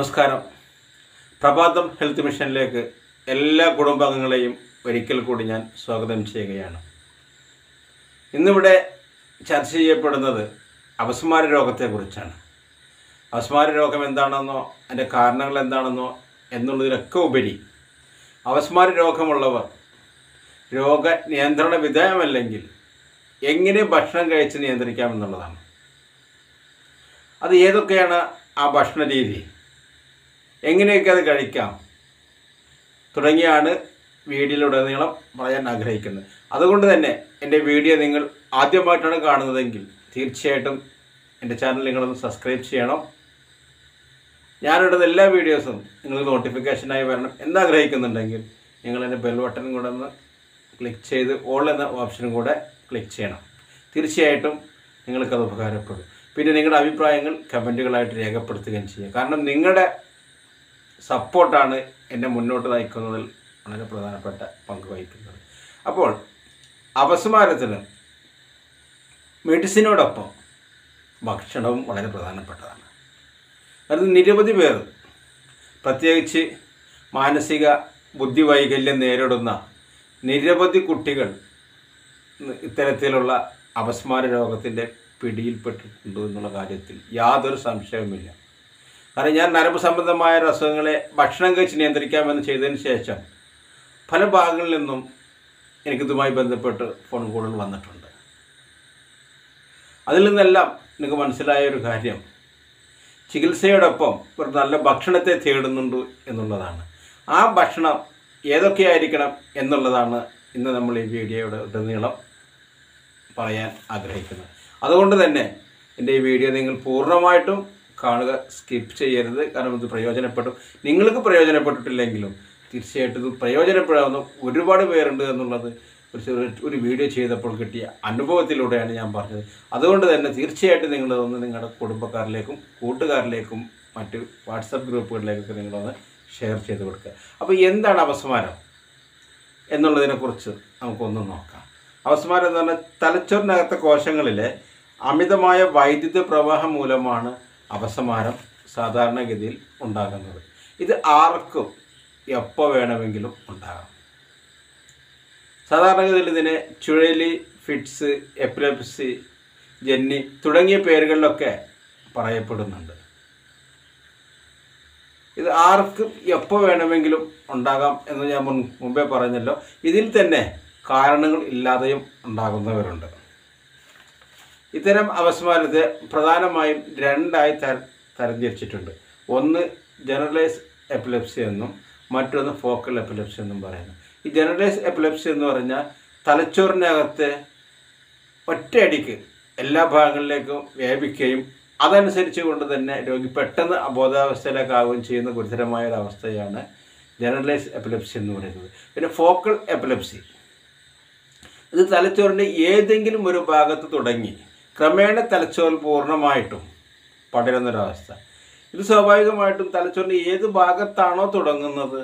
നമസ്കാരം പ്രഭാതം ഹെൽത്ത് മിഷനിലേക്ക് എല്ലാ കുടുംബാംഗങ്ങളെയും ഒരിക്കൽ കൂടി ഞാൻ സ്വാഗതം ചെയ്യുകയാണ് ഇന്നിവിടെ ചർച്ച ചെയ്യപ്പെടുന്നത് അപസ്മാര രോഗത്തെക്കുറിച്ചാണ് അപസ്മാര രോഗം എന്താണെന്നോ അതിൻ്റെ കാരണങ്ങൾ എന്താണെന്നോ എന്നുള്ളതിലൊക്കെ ഉപരി അപസ്മാര രോഗമുള്ളവർ രോഗ നിയന്ത്രണ വിധേയമല്ലെങ്കിൽ എങ്ങനെ ഭക്ഷണം കഴിച്ച് നിയന്ത്രിക്കാമെന്നുള്ളതാണ് അത് ഏതൊക്കെയാണ് ആ ഭക്ഷണ രീതി എങ്ങനെയൊക്കെ അത് കഴിക്കാം തുടങ്ങിയാണ് വീഡിയോയിലുടനീളം പറയാൻ ആഗ്രഹിക്കുന്നത് അതുകൊണ്ട് തന്നെ എൻ്റെ വീഡിയോ നിങ്ങൾ ആദ്യമായിട്ടാണ് കാണുന്നതെങ്കിൽ തീർച്ചയായിട്ടും എൻ്റെ ചാനൽ നിങ്ങളൊന്ന് സബ്സ്ക്രൈബ് ചെയ്യണം ഞാനിടുന്ന എല്ലാ വീഡിയോസും നിങ്ങൾക്ക് നോട്ടിഫിക്കേഷനായി വരണം എന്നാഗ്രഹിക്കുന്നുണ്ടെങ്കിൽ നിങ്ങൾ എൻ്റെ ബെൽ ബട്ടൺ കൂടെ ഒന്ന് ക്ലിക്ക് ചെയ്ത് ഓൾ എന്ന ഓപ്ഷനും കൂടെ ക്ലിക്ക് ചെയ്യണം തീർച്ചയായിട്ടും നിങ്ങൾക്കത് ഉപകാരപ്പെടും പിന്നെ നിങ്ങളുടെ അഭിപ്രായങ്ങൾ കമൻറ്റുകളായിട്ട് രേഖപ്പെടുത്തുകയും ചെയ്യുക കാരണം നിങ്ങളുടെ സപ്പോർട്ടാണ് എന്നെ മുന്നോട്ട് നയിക്കുന്നതിൽ വളരെ പ്രധാനപ്പെട്ട പങ്ക് വഹിക്കുന്നത് അപ്പോൾ അപസ്മാരത്തിന് മെഡിസിനോടൊപ്പം ഭക്ഷണവും വളരെ പ്രധാനപ്പെട്ടതാണ് അത് നിരവധി പേർ പ്രത്യേകിച്ച് മാനസിക ബുദ്ധി വൈകല്യം നേരിടുന്ന നിരവധി കുട്ടികൾ ഇത്തരത്തിലുള്ള അപസ്മാര രോഗത്തിൻ്റെ പിടിയിൽപ്പെട്ടിട്ടുണ്ട് എന്നുള്ള കാര്യത്തിൽ യാതൊരു സംശയവുമില്ല കാരണം ഞാൻ നരമ്പ് സംബന്ധമായ അസുഖങ്ങളെ ഭക്ഷണം കഴിച്ച് നിയന്ത്രിക്കാമെന്ന് ചെയ്തതിന് ശേഷം പല ഭാഗങ്ങളിൽ നിന്നും എനിക്കിതുമായി ബന്ധപ്പെട്ട് ഫോൺ കോളുകൾ വന്നിട്ടുണ്ട് അതിൽ നിന്നെല്ലാം എനിക്ക് മനസ്സിലായ ഒരു കാര്യം ചികിത്സയോടൊപ്പം ഒരു നല്ല ഭക്ഷണത്തെ തേടുന്നുണ്ട് എന്നുള്ളതാണ് ആ ഭക്ഷണം ഏതൊക്കെയായിരിക്കണം എന്നുള്ളതാണ് ഇന്ന് നമ്മൾ ഈ വീഡിയോയുടെ ഉടനീളം പറയാൻ ആഗ്രഹിക്കുന്നത് അതുകൊണ്ട് തന്നെ എൻ്റെ ഈ വീഡിയോ നിങ്ങൾ പൂർണ്ണമായിട്ടും കാണുക സ്കിപ്പ് ചെയ്യരുത് കാരണം ഇത് പ്രയോജനപ്പെടും നിങ്ങൾക്ക് പ്രയോജനപ്പെട്ടിട്ടില്ലെങ്കിലും തീർച്ചയായിട്ടും ഇത് പ്രയോജനപ്പെടാവുന്ന ഒരുപാട് പേരുണ്ട് എന്നുള്ളത് ഒരു ചെറിയ- ഒരു വീഡിയോ ചെയ്തപ്പോൾ കിട്ടിയ അനുഭവത്തിലൂടെയാണ് ഞാൻ പറഞ്ഞത് അതുകൊണ്ട് തന്നെ തീർച്ചയായിട്ടും നിങ്ങളതൊന്ന് നിങ്ങളുടെ കുടുംബക്കാരിലേക്കും കൂട്ടുകാരിലേക്കും മറ്റ് വാട്സപ്പ് ഗ്രൂപ്പുകളിലേക്കൊക്കെ നിങ്ങളൊന്ന് ഷെയർ ചെയ്ത് കൊടുക്കുക അപ്പോൾ എന്താണ് അപസ്മാരം എന്നുള്ളതിനെക്കുറിച്ച് നമുക്കൊന്ന് നോക്കാം അപസ്മാരം എന്ന് പറഞ്ഞാൽ തലച്ചോറിനകത്തെ കോശങ്ങളിലെ അമിതമായ വൈദ്യുത പ്രവാഹം മൂലമാണ് അപസ്മാരം സാധാരണഗതിയിൽ ഉണ്ടാകുന്നത് ഇത് ആർക്കും എപ്പോൾ വേണമെങ്കിലും ഉണ്ടാകാം സാധാരണഗതിയിൽ ഇതിനെ ചുഴലി ഫിറ്റ്സ് എപ്പിലെപ്സി ജന്നി തുടങ്ങിയ പേരുകളിലൊക്കെ പറയപ്പെടുന്നുണ്ട് ഇത് ആർക്കും എപ്പോൾ വേണമെങ്കിലും ഉണ്ടാകാം എന്ന് ഞാൻ മുൻ മുമ്പേ പറഞ്ഞല്ലോ ഇതിൽ തന്നെ കാരണങ്ങൾ ഇല്ലാതെയും ഉണ്ടാകുന്നവരുണ്ട് ഇത്തരം അപസ്മാരത്തെ പ്രധാനമായും രണ്ടായി തര തരംതിരിച്ചിട്ടുണ്ട് ഒന്ന് ജനറലൈസ് എപ്പിലെപ്സി എന്നും മറ്റൊന്ന് ഫോക്കൽ എപ്പിലെപ്സി എന്നും പറയുന്നു ഈ ജനറലൈസ് എപ്പിലെപ്സി എന്ന് പറഞ്ഞാൽ തലച്ചോറിനകത്തെ ഒറ്റയടിക്ക് എല്ലാ ഭാഗങ്ങളിലേക്കും വ്യാപിക്കുകയും അതനുസരിച്ച് കൊണ്ട് തന്നെ രോഗി പെട്ടെന്ന് അബോധാവസ്ഥയിലേക്കാവുകയും ചെയ്യുന്ന ഗുരുതരമായ ഒരു അവസ്ഥയാണ് ജനറലൈസ് എപ്പിലെപ്സി എന്ന് പറയുന്നത് പിന്നെ ഫോക്കൽ എപ്പിലെപ്സി ഇത് തലച്ചോറിൻ്റെ ഏതെങ്കിലും ഒരു ഭാഗത്ത് തുടങ്ങി ക്രമേണ തലച്ചോറിൽ പൂർണ്ണമായിട്ടും പടരുന്നൊരവസ്ഥ ഇത് സ്വാഭാവികമായിട്ടും തലച്ചോറിൻ്റെ ഏത് ഭാഗത്താണോ തുടങ്ങുന്നത്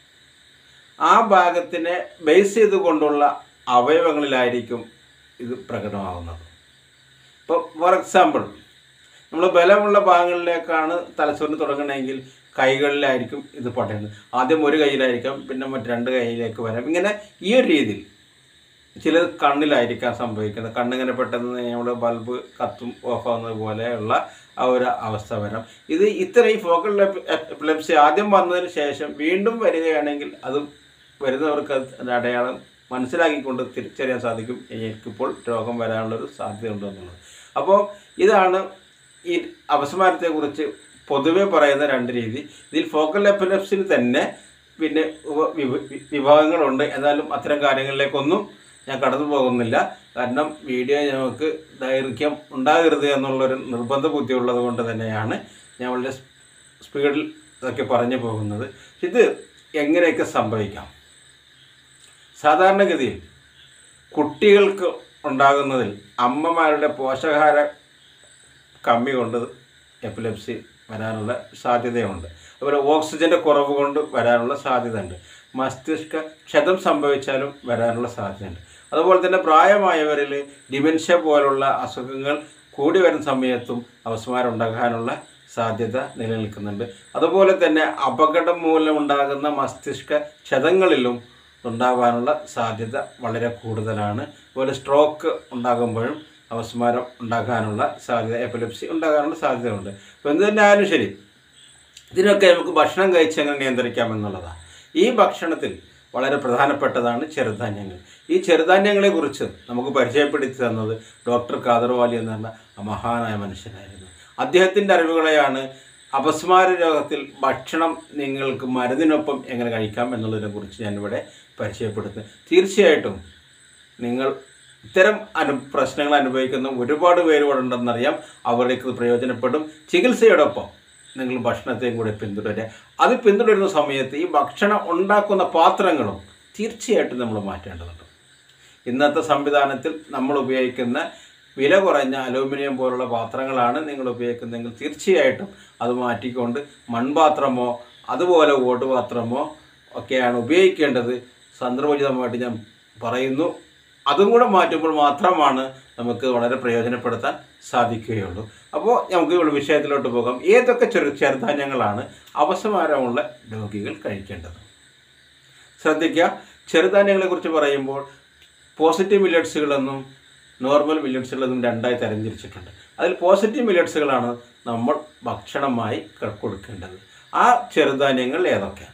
ആ ഭാഗത്തിനെ ബേസ് ചെയ്തുകൊണ്ടുള്ള അവയവങ്ങളിലായിരിക്കും ഇത് പ്രകടമാകുന്നത് ഇപ്പോൾ ഫോർ എക്സാമ്പിൾ നമ്മൾ ബലമുള്ള ഭാഗങ്ങളിലേക്കാണ് തലച്ചോറിന് തുടങ്ങണമെങ്കിൽ കൈകളിലായിരിക്കും ഇത് പടരുന്നത് ആദ്യം ഒരു കൈയിലായിരിക്കാം പിന്നെ മറ്റ് രണ്ട് കൈയിലേക്ക് വരാം ഇങ്ങനെ ഈ ഒരു രീതിയിൽ ചിലത് കണ്ണിലായിരിക്കാം സംഭവിക്കുന്നത് കണ്ണിങ്ങനെ പെട്ടെന്ന് നമ്മൾ ബൾബ് കത്തും ഓഫാകുന്നത് പോലെയുള്ള ആ ഒരു അവസ്ഥ വരാം ഇത് ഇത്ര ഈ ഫോക്കൽ എപ്പിലെപ്സി ആദ്യം വന്നതിന് ശേഷം വീണ്ടും വരികയാണെങ്കിൽ അത് വരുന്നവർക്ക് അത് അതിൻ്റെ അടയാളം മനസ്സിലാക്കിക്കൊണ്ട് തിരിച്ചറിയാൻ സാധിക്കും എനിക്കിപ്പോൾ രോഗം വരാനുള്ളൊരു സാധ്യത ഉണ്ടെന്നുള്ളത് അപ്പോൾ ഇതാണ് ഈ അപസ്മാരത്തെക്കുറിച്ച് പൊതുവെ പറയുന്ന രണ്ട് രീതി ഇതിൽ ഫോക്കൽ എപ്പിലെപ്സിന് തന്നെ പിന്നെ ഉപ- വിഭ- വി- വിഭാഗങ്ങളുണ്ട് എന്നാലും അത്തരം കാര്യങ്ങളിലേക്കൊന്നും ഞാൻ കടന്നു പോകുന്നില്ല കാരണം വീഡിയോ നമുക്ക് ദൈർഘ്യം ഉണ്ടാകരുത് എന്നുള്ളൊരു നിർബന്ധ ബുദ്ധി ഉള്ളത് കൊണ്ട് തന്നെയാണ് ഞാൻ വളരെ സ് സ്പീഡിൽ ഇതൊക്കെ പറഞ്ഞു പോകുന്നത് ഇത് എങ്ങനെയൊക്കെ സംഭവിക്കാം സാധാരണഗതിയിൽ കുട്ടികൾക്ക് ഉണ്ടാകുന്നതിൽ അമ്മമാരുടെ പോഷകാഹാര കമ്മി കൊണ്ട് എപ്പിലെപ്സി വരാനുള്ള സാധ്യതയുണ്ട് അതുപോലെ ഓക്സിജൻ്റെ കുറവ് കൊണ്ട് വരാനുള്ള സാധ്യതയുണ്ട് മസ്തിഷ്ക ക്ഷതം സംഭവിച്ചാലും വരാനുള്ള സാധ്യതയുണ്ട് അതുപോലെ തന്നെ പ്രായമായവരിൽ ഡിമെൻഷ്യ പോലുള്ള അസുഖങ്ങൾ കൂടി വരുന്ന സമയത്തും അപസ്മാരം ഉണ്ടാകാനുള്ള സാധ്യത നിലനിൽക്കുന്നുണ്ട് അതുപോലെ തന്നെ അപകടം മൂലമുണ്ടാകുന്ന മസ്തിഷ്ക ക്ഷതങ്ങളിലും ഉണ്ടാകാനുള്ള സാധ്യത വളരെ കൂടുതലാണ് അതുപോലെ സ്ട്രോക്ക് ഉണ്ടാകുമ്പോഴും അവസ്മാരം ഉണ്ടാകാനുള്ള സാധ്യത എപ്പിലെപ്സി ഉണ്ടാകാനുള്ള സാധ്യതയുണ്ട് അപ്പോൾ എന്ത് തന്നെ ആയാലും ശരി ഇതിനൊക്കെ നമുക്ക് ഭക്ഷണം കഴിച്ച് എങ്ങനെ നിയന്ത്രിക്കാം എന്നുള്ളതാണ് ഈ ഭക്ഷണത്തിൽ വളരെ പ്രധാനപ്പെട്ടതാണ് ചെറുധാന്യങ്ങൾ ഈ ചെറുധാന്യങ്ങളെ കുറിച്ച് നമുക്ക് പരിചയപ്പെടുത്തി തന്നത് ഡോക്ടർ കാദർവാലി എന്ന് പറഞ്ഞ ആ മഹാനായ മനുഷ്യനായിരുന്നു അദ്ദേഹത്തിൻ്റെ അറിവുകളെയാണ് അപസ്മാര രോഗത്തിൽ ഭക്ഷണം നിങ്ങൾക്ക് മരുന്നിനൊപ്പം എങ്ങനെ കഴിക്കാം എന്നുള്ളതിനെ കുറിച്ച് ഞാനിവിടെ പരിചയപ്പെടുത്തുന്നത് തീർച്ചയായിട്ടും നിങ്ങൾ ഇത്തരം അനു പ്രശ്നങ്ങൾ അനുഭവിക്കുന്ന ഒരുപാട് പേര് ഇവിടെ ഉണ്ടെന്നറിയാം അവർക്ക് ഇത് പ്രയോജനപ്പെടും ചികിത്സയോടൊപ്പം നിങ്ങൾ ഭക്ഷണത്തെയും കൂടെ പിന്തുടരുക അത് പിന്തുടരുന്ന സമയത്ത് ഈ ഭക്ഷണം ഉണ്ടാക്കുന്ന പാത്രങ്ങളും തീർച്ചയായിട്ടും നമ്മൾ മാറ്റേണ്ടതുണ്ട് ഇന്നത്തെ സംവിധാനത്തിൽ നമ്മൾ ഉപയോഗിക്കുന്ന വില കുറഞ്ഞ അലൂമിനിയം പോലുള്ള പാത്രങ്ങളാണ് നിങ്ങൾ ഉപയോഗിക്കുന്നതെങ്കിൽ തീർച്ചയായിട്ടും അത് മാറ്റിക്കൊണ്ട് മൺപാത്രമോ അതുപോലെ ഓട്ടുപാത്രമോ ഒക്കെയാണ് ഉപയോഗിക്കേണ്ടത് സന്ദർഭോചിതമായിട്ട് ഞാൻ പറയുന്നു അതും കൂടെ മാറ്റുമ്പോൾ മാത്രമാണ് നമുക്ക് വളരെ പ്രയോജനപ്പെടുത്താൻ സാധിക്കുകയുള്ളൂ അപ്പോൾ നമുക്ക് ഇവിടെ വിഷയത്തിലോട്ട് പോകാം ഏതൊക്കെ ചെറു ചെറുധാന്യങ്ങളാണ് അവസമാരമുള്ള രോഗികൾ കഴിക്കേണ്ടത് ശ്രദ്ധിക്കുക ചെറുധാന്യങ്ങളെക്കുറിച്ച് പറയുമ്പോൾ പോസിറ്റീവ് മില്ലറ്റ്സുകളെന്നും നോർമൽ മില്ലറ്റ്സുകളെന്നും രണ്ടായി തരംതിരിച്ചിട്ടുണ്ട് അതിൽ പോസിറ്റീവ് മില്ലറ്റ്സുകളാണ് നമ്മൾ ഭക്ഷണമായി ക- കൊടുക്കേണ്ടത് ആ ചെറുധാന്യങ്ങൾ ഏതൊക്കെയാണ്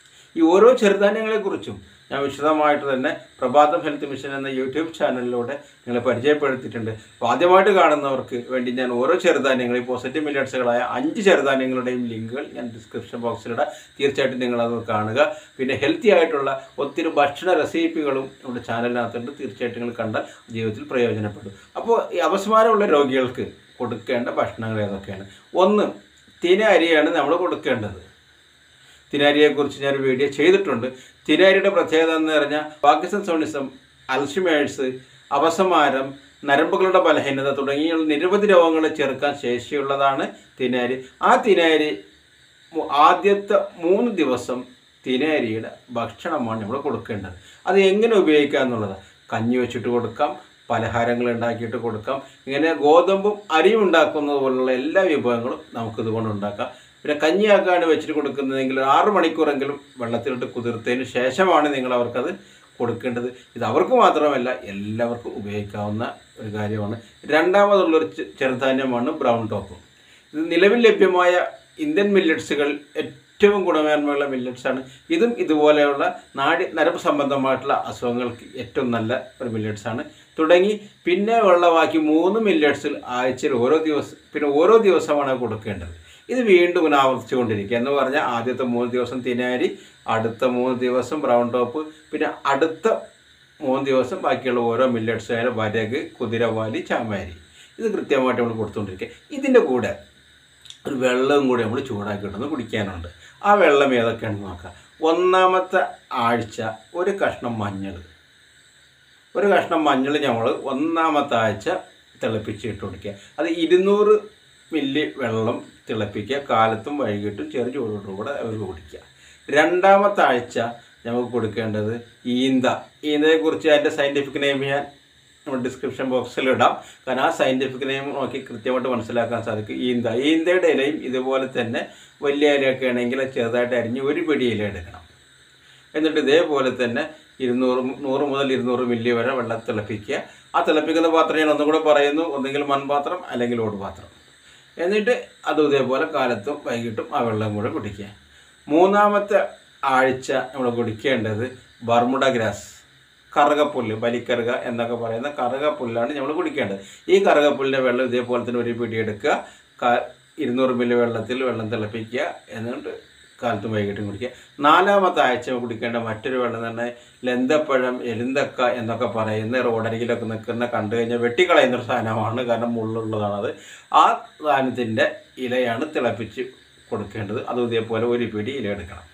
ഈ ഓരോ ചെറുധാന്യങ്ങളെക്കുറിച്ചും ഞാൻ വിശദമായിട്ട് തന്നെ പ്രഭാതം ഹെൽത്ത് മിഷൻ എന്ന യൂട്യൂബ് ചാനലിലൂടെ നിങ്ങളെ പരിചയപ്പെടുത്തിയിട്ടുണ്ട് അപ്പോൾ ആദ്യമായിട്ട് കാണുന്നവർക്ക് വേണ്ടി ഞാൻ ഓരോ ചെറുധാന്യങ്ങൾ ഈ പോസിറ്റീവ് മില്ലറ്റ്സുകളായ അഞ്ച് ചെറുധാന്യങ്ങളുടെയും ലിങ്കുകൾ ഞാൻ ഡിസ്ക്രിപ്ഷൻ ബോക്സിലിടാം തീർച്ചയായിട്ടും നിങ്ങളത് കാണുക പിന്നെ ഹെൽത്തി ആയിട്ടുള്ള ഒത്തിരി ഭക്ഷണ റെസിപ്പികളും നമ്മുടെ ചാനലിനകത്തുണ്ട് തീർച്ചയായിട്ടും നിങ്ങൾ കണ്ടാൽ ജീവിതത്തിൽ പ്രയോജനപ്പെടും അപ്പോൾ ഈ അപസ്മാരമുള്ള രോഗികൾക്ക് കൊടുക്കേണ്ട ഭക്ഷണങ്ങൾ ഏതൊക്കെയാണ് ഒന്ന് തിന അരിയാണ് നമ്മൾ കൊടുക്കേണ്ടത് തിനാരിയെക്കുറിച്ച് ഞാൻ ഒരു വീഡിയോ ചെയ്തിട്ടുണ്ട് തിനാരിയുടെ പ്രത്യേകത എന്ന് പറഞ്ഞാൽ പാകിസ്ഥാൻ സോണിസം അൽഷിമേഴ്സ് അപസമാരം നരമ്പുകളുടെ ബലഹീനത തുടങ്ങിയ നിരവധി രോഗങ്ങളെ ചെറുക്കാൻ ശേഷിയുള്ളതാണ് തിനാരി ആ തിനാരി മു- ആദ്യത്തെ മൂന്ന് ദിവസം തിനാരിയുടെ ഭക്ഷണമാണ് നമ്മൾ കൊടുക്കേണ്ടത് അത് എങ്ങനെ ഉപയോഗിക്കുക എന്നുള്ളത് കഞ്ഞി വെച്ചിട്ട് കൊടുക്കാം പലഹാരങ്ങൾ ഉണ്ടാക്കിയിട്ട് കൊടുക്കാം ഇങ്ങനെ ഗോതമ്പും അരിയും ഉണ്ടാക്കുന്നത് പോലുള്ള എല്ലാ വിഭവങ്ങളും നമുക്കിത് കൊണ്ട് ഉണ്ടാക്കാം പിന്നെ കഞ്ഞിയാക്കാണ് വെച്ചിട്ട് കൊടുക്കുന്നതെങ്കിൽ ഒരു ആറ് മണിക്കൂറെങ്കിലും വെള്ളത്തിലിട്ട് കുതിർത്തതിന് ശേഷമാണ് നിങ്ങൾ അവർക്കത് കൊടുക്കേണ്ടത് ഇത് അവർക്ക് മാത്രമല്ല എല്ലാവർക്കും ഉപയോഗിക്കാവുന്ന ഒരു കാര്യമാണ് രണ്ടാമതുള്ളൊരു ചെ- ചെറുധാന്യമാണ് ബ്രൗൺ ടോപ്പ് ഇത് നിലവിൽ ലഭ്യമായ ഇന്ത്യൻ മില്ലറ്റ്സുകൾ ഏറ്റവും ഗുണമേന്മയുള്ള മില്ലറ്റ്സ് ആണ് ഇതും ഇതുപോലെയുള്ള നാടി നരമ്പ് സംബന്ധമായിട്ടുള്ള അസുഖങ്ങൾക്ക് ഏറ്റവും നല്ല ഒരു മില്ലറ്റ്സ് ആണ് തുടങ്ങി പിന്നെ ഉള്ള ബാക്കി മൂന്ന് മില്ലറ്റ്സിൽ ആഴ്ചയിൽ ഓരോ ദിവസം പിന്നെ ഓരോ ദിവസമാണ് കൊടുക്കേണ്ടത് ഇത് വീണ്ടും ഇങ്ങനെ ആവർത്തിച്ചുകൊണ്ടിരിക്കുക എന്ന് പറഞ്ഞാൽ ആദ്യത്തെ മൂന്ന് ദിവസം തിനാരി അടുത്ത മൂന്ന് ദിവസം ബ്രൗൺ ടോപ്പ് പിന്നെ അടുത്ത മൂന്ന് ദിവസം ബാക്കിയുള്ള ഓരോ മില്ലറ്റ്സ് ആയാലും വരക് കുതിരവാലി ചാമാരി ഇത് കൃത്യമായിട്ട് നമ്മൾ കൊടുത്തുകൊണ്ടിരിക്കുക ഇതിൻ്റെ കൂടെ ഒരു വെള്ളവും കൂടി നമ്മൾ ചൂടാക്കിയിട്ടൊന്ന് കുടിക്കാനുണ്ട് ആ വെള്ളം ഏതൊക്കെയാണെന്ന് നോക്കാം ഒന്നാമത്തെ ആഴ്ച ഒരു കഷ്ണം മഞ്ഞൾ ഒരു കഷ്ണം മഞ്ഞൾ നമ്മൾ ഒന്നാമത്തെ ആഴ്ച തിളപ്പിച്ചിട്ട് കുടിക്കുക അത് ഇരുന്നൂറ് മില്ലി വെള്ളം തിളപ്പിക്കുക കാലത്തും വൈകിട്ടും ചെറു ചൂടോടും കൂടെ അവർക്ക് കുടിക്കുക രണ്ടാമത്തെ ആഴ്ച നമുക്ക് കൊടുക്കേണ്ടത് ഈന്ത ഈന്തയെക്കുറിച്ച് അതിൻ്റെ സയൻറ്റിഫിക് നെയിം ഞാൻ നമ്മൾ ഡിസ്ക്രിപ്ഷൻ ബോക്സിൽ ഇടാം കാരണം ആ സയൻറ്റിഫിക് നെയിം നോക്കി കൃത്യമായിട്ട് മനസ്സിലാക്കാൻ സാധിക്കും ഈന്ത ഈന്തയുടെ ഇലയും ഇതുപോലെ തന്നെ വലിയ ഇലയൊക്കെ ആണെങ്കിൽ അത് ചെറുതായിട്ട് അരിഞ്ഞ് ഒരു പിടി ഇല എടുക്കണം എന്നിട്ട് ഇതേപോലെ തന്നെ ഇരുന്നൂറ് നൂറ് മുതൽ ഇരുന്നൂറ് മില്ലി വരെ വെള്ളം തിളപ്പിക്കുക ആ തിളപ്പിക്കുന്ന പാത്രം ഞാൻ ഒന്നും കൂടെ പറയുന്നു ഒന്നെങ്കിൽ മൺപാത്രം അല്ലെങ്കിൽ ഓടുപാത്രം എന്നിട്ട് അതും ഇതേപോലെ കാലത്തും വൈകിട്ടും ആ വെള്ളം കൂടെ കുടിക്കുക മൂന്നാമത്തെ ആഴ്ച നമ്മൾ കുടിക്കേണ്ടത് ബർമുഡ ഗ്രാസ് കറുകപ്പുല്ല് ബലിക്കറുക എന്നൊക്കെ പറയുന്ന കറുകപ്പുല്ലാണ് നമ്മൾ കുടിക്കേണ്ടത് ഈ കറുകപ്പുല്ലിൻ്റെ വെള്ളം ഇതേപോലെ തന്നെ ഒരു പിടി എടുക്കുക ക- ഇരുന്നൂറ് മില്ലി വെള്ളത്തിൽ വെള്ളം തിളപ്പിക്കുക എന്നിട്ട് കാലത്തും വൈകിട്ടും കുടിക്കുക നാലാമത്തെ ആഴ്ച കുടിക്കേണ്ട മറ്റൊരു വെള്ളം തന്നെ ലന്തപ്പഴം എരുന്തക്ക എന്നൊക്കെ പറയുന്ന റോഡരികിലൊക്കെ നിൽക്കുന്ന കണ്ടു കഴിഞ്ഞാൽ വെട്ടിക്കളയുന്ന ഒരു സാധനമാണ് കാരണം മുള്ളുള്ളതാണത് ആ സാധനത്തിൻ്റെ ഇലയാണ് തിളപ്പിച്ച് കൊടുക്കേണ്ടത് അതും ഇതേപോലെ ഒരു പിടി ഇല എടുക്കണം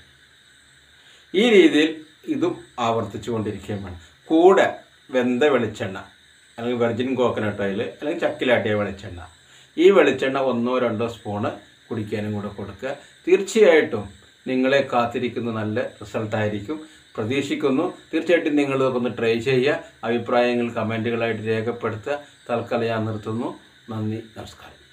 ഈ രീതിയിൽ ഇതും ആവർത്തിച്ചു കൊണ്ടിരിക്കുകയും വേണം കൂടെ വെന്ത വെളിച്ചെണ്ണ അല്ലെങ്കിൽ വെർജിൻ കോക്കനട്ട് ഓയിൽ അല്ലെങ്കിൽ ചക്കിലാട്ടിയ വെളിച്ചെണ്ണ ഈ വെളിച്ചെണ്ണ ഒന്നോ രണ്ടോ സ്പൂണ് കുടിക്കാനും കൂടെ കൊടുക്കുക തീർച്ചയായിട്ടും നിങ്ങളെ കാത്തിരിക്കുന്ന നല്ല റിസൾട്ടായിരിക്കും പ്രതീക്ഷിക്കുന്നു തീർച്ചയായിട്ടും നിങ്ങൾ ഇതൊക്കെ ഒന്ന് ട്രൈ ചെയ്യുക അഭിപ്രായങ്ങൾ കമൻറ്റുകളായിട്ട് രേഖപ്പെടുത്തുക തൽക്കാലം ഞാൻ നിർത്തുന്നു നന്ദി നമസ്കാരം